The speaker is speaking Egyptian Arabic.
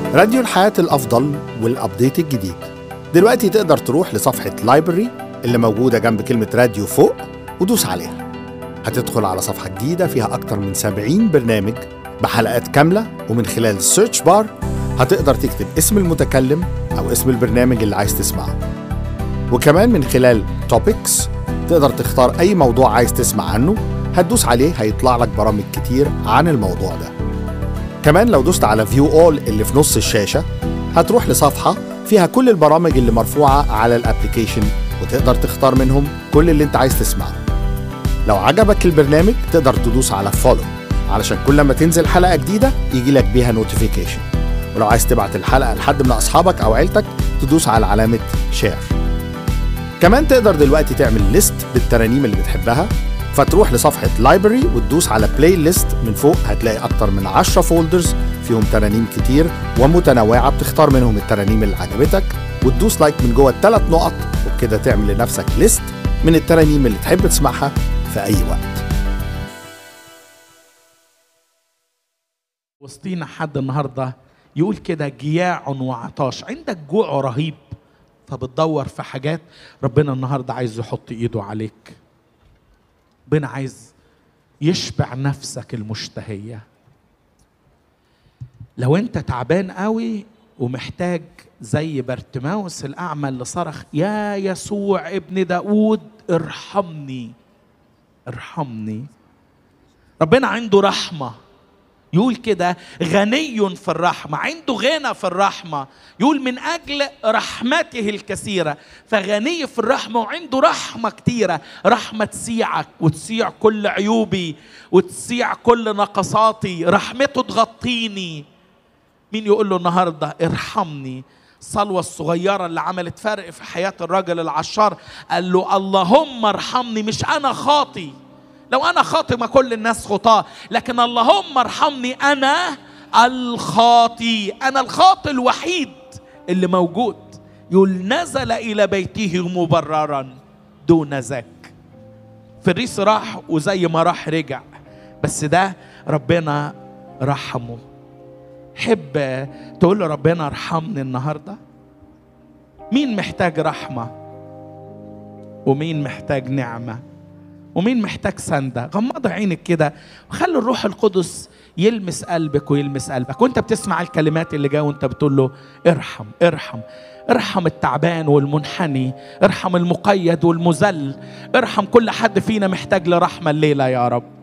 راديو الحياة الأفضل والأبديت الجديد دلوقتي تقدر تروح لصفحة لايبرري اللي موجودة جنب كلمة راديو فوق ودوس عليها هتدخل على صفحة جديدة فيها أكتر من 70 برنامج بحلقات كاملة ومن خلال السيرش بار هتقدر تكتب اسم المتكلم أو اسم البرنامج اللي عايز تسمعه وكمان من خلال توبكس تقدر تختار أي موضوع عايز تسمع عنه هتدوس عليه هيطلع لك برامج كتير عن الموضوع ده كمان لو دوست على فيو اول اللي في نص الشاشة هتروح لصفحة فيها كل البرامج اللي مرفوعة على الابليكيشن وتقدر تختار منهم كل اللي انت عايز تسمعه لو عجبك البرنامج تقدر تدوس على فولو علشان كل ما تنزل حلقة جديدة يجي لك بيها نوتيفيكيشن ولو عايز تبعت الحلقة لحد من أصحابك أو عيلتك تدوس على علامة شير كمان تقدر دلوقتي تعمل ليست بالترانيم اللي بتحبها فتروح لصفحة لايبرري وتدوس على بلاي ليست من فوق هتلاقي أكتر من 10 فولدرز فيهم ترانيم كتير ومتنوعة بتختار منهم الترانيم اللي عجبتك وتدوس لايك من جوه الثلاث نقط وبكده تعمل لنفسك ليست من الترانيم اللي تحب تسمعها في أي وقت وسطينا حد النهارده يقول كده جياع وعطاش عندك جوع رهيب فبتدور في حاجات ربنا النهارده عايز يحط ايده عليك ربنا عايز يشبع نفسك المشتهيه لو انت تعبان قوي ومحتاج زي برتماوس الاعمى اللي صرخ يا يسوع ابن داود ارحمني ارحمني ربنا عنده رحمه يقول كده غني في الرحمة عنده غنى في الرحمة يقول من أجل رحمته الكثيرة فغني في الرحمة وعنده رحمة كتيرة رحمة تسيعك وتسيع كل عيوبي وتسيع كل نقصاتي رحمته تغطيني مين يقول له النهاردة ارحمني الصلوة الصغيرة اللي عملت فرق في حياة الرجل العشار قال له اللهم ارحمني مش أنا خاطي لو انا خاطئ ما كل الناس خطاه لكن اللهم ارحمني انا الخاطي انا الخاطئ الوحيد اللي موجود يقول نزل الى بيته مبررا دون ذاك فريس راح وزي ما راح رجع بس ده ربنا رحمه حب تقول له ربنا ارحمني النهارده مين محتاج رحمه ومين محتاج نعمه ومين محتاج سندة غمض عينك كده وخلي الروح القدس يلمس قلبك ويلمس قلبك وانت بتسمع الكلمات اللي جايه وانت بتقول له ارحم ارحم ارحم التعبان والمنحني ارحم المقيد والمذل ارحم كل حد فينا محتاج لرحمة الليلة يا رب